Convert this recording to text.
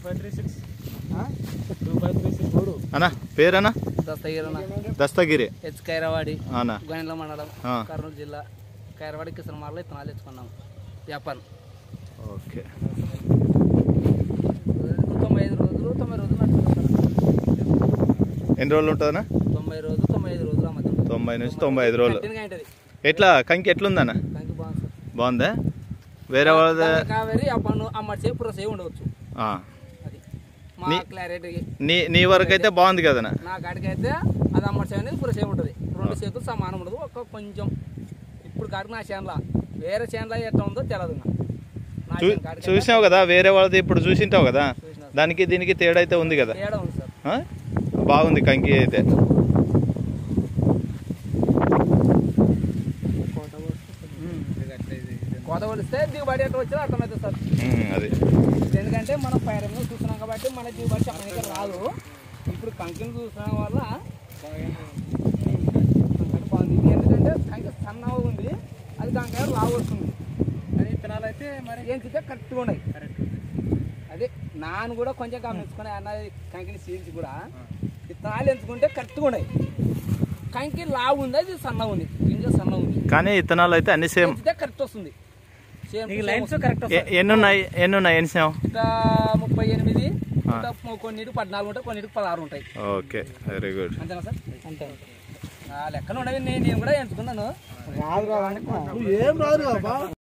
Five three six two five three six మూడు అన్నా పేరన్నా దస్తగిరన దస్తగిరి హెచ్ కైరవాడి అవునా గణిల మండలం ఆ. కర్నూలు జిల్లా కైరవాడి కిసన మార్లో ఇత్తనాలు తెచ్చుకున్నాం వ్యాపారం ఓకే తొంభై ఐదు రోజులు తొంభై రోజులు నడుస్తుంది ఎన్ని రోజులు ఉంటుందన్నా తొంభై రోజులు తొంభై ఐదు రోజులు అమ్మద్దాం తొంభై నుంచి తొంభై ఐదు రోజులు కంటిన్యూగా ఉంటుంది ఎట్లా కంకి ఎట్లుందన్న కంకి బాగుంది సార్ బాగుందా వేరే వాళ్ళ కంకి కావేరి ఆ పన్ను అమ్మడి సేపు పురసే ఉండవచ్చు ఆ. అది మా నీ- క్లారిటీ నీ నీ వరకు అయితే బాగుంది కదనా నా కాడికైతే అది అమ్మడి సేవ అనేది పురసే ఉంటుంది రెండు చేతులు సమానం ఉండదు ఒక కొంచెం ఇప్పుడు కాడికి నా చేనుల వేరే చేనుల ఎట్లా ఉందో తెలియదు నాకు. నా చూ చేను కాడికైతే చూసినావు కదా వేరే వాళ్ళది ఇప్పుడు చూసింటావు కదా చూసినా. దానికి దీనికి తేడా అయితే ఉంది కదా తేడా ఉంది సార్ ఆ? బాగుంది కంకి అయితే కోత కొలిస్తే దిగుబడి ఎట్లా వచ్చినా అర్థమవుతుంది సార్ ఉమ్, అది ఎందుకంటే మనం పైరం చూస్తున్నాం కాబట్టి మన దిగుబడి చెప్పడానికి రాదు ఇప్పుడు కంకిని చూసిన వల్ల కంకి బాగుంది ఇది ఎందుకంటే కంకి సన్నగా ఉంది అది కంకాయ లావు వస్తుంది కానీ విత్తనాలు అయితే మరి ఏంచితే కరెక్ట్గా ఉన్నాయి అదే నాన్న కూడా కొంచెం గమనించుకుని అన్నది కంకిని సీల్చి కూడా విత్తనాలు ఎంచుకుంటే కరెక్ట్గా ఉన్నాయి కంకి లావు ఉంది అది సన్నగా ఉంది గింజ సన్నగా ఉంది కానీ ఇత్తనాలు అయితే అన్ని సేమ్ ఎంచితే కరెక్ట్ వస్తుంది సేమ్ ఈ లైన్స్ కరెక్ట్ ఎన్ని ఉన్నాయి ఎన్ని ఉన్నాయి ఎన్ని సేమ్ ఇక ముప్పై ఎనిమిది ఇంకా కొన్నిటికి పద్నాలుగు ఉంటాయి కొన్నిటికి పదహారు ఉంటాయి ఓకే వెరీ గుడ్ అంతేనా సార్ అంతే ఆ లెక్కలు ఉండవి నేను నేను కూడా ఎంచుకున్నాను రాదు ఏం రాదు